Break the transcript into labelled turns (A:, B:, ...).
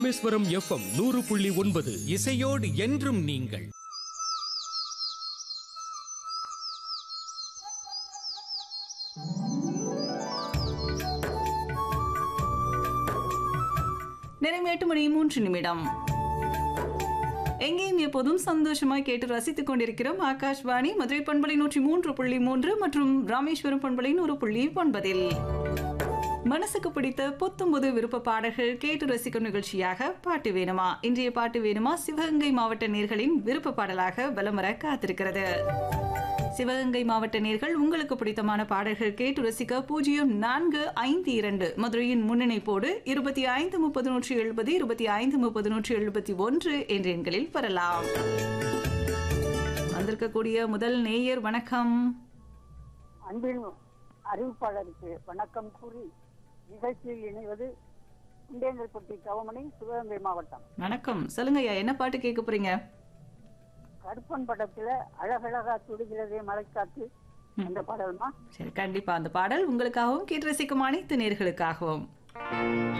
A: Rameswaram FM நூறு புள்ளி ஒன்பது
B: இசையோடு என்றும் நீங்கள்
C: நேரம் எட்டு மணி மூன்று நிமிடம் எங்கேயும் எப்போதும் சந்தோஷமாய் கேட்டு ரசித்துக் கொண்டிருக்கிறோம் ஆகாஷ்வாணி மதுரை பண்பலை நூற்றி மூன்று புள்ளி மூன்று மற்றும் ராமேஸ்வரம் பண்பலை நூறு புள்ளி ஒன்பதில் மனசுக்கு பிடித்த புத்தும்புது விருப்ப பாடல்கள் கேட்டு ரசிக்கும் நிகழ்ச்சியாக பாட்டு வேணுமா இன்றைய பாட்டு வேணுமா சிவகங்கை மாவட்ட நேர்களின் விருப்ப பாடலாக பலம் வர காத்திருக்கிறது சிவகங்கை மாவட்ட நேர்கள் உங்களுக்கு பிடித்தமான பாடல்கள் கேட்டு ரசிக்க பூஜ்ஜியம் நான்கு ஐந்து இரண்டு மதுரையின் முன்னிணைப்போடு இருபத்தி ஐந்து முப்பது நூற்றி எழுபது இருபத்தி ஐந்து முப்பது நூற்றி எழுபத்தி ஒன்று என்ற எண்களில் வரலாம் வந்திருக்கக்கூடிய முதல் நேயர் வணக்கம்
D: அன்பின் அறிவிப்பாளருக்கு வணக்கம் கூறி நிகழ்ச்சியில் இணைவது குண்டேங்கல்பட்டி கவமணி சிவகங்கை மாவட்டம்
C: வணக்கம் சொல்லுங்க ஐயா என்ன பாட்டு கேட்க போறீங்க
D: கருப்பன் படத்துல அழகழகா துடிக்கிறதே மலைக்காத்து அந்த பாடல்மா
C: சரி கண்டிப்பா அந்த பாடல் உங்களுக்காகவும் கேட்டு ரசிக்கும் அனைத்து நேர்களுக்காகவும்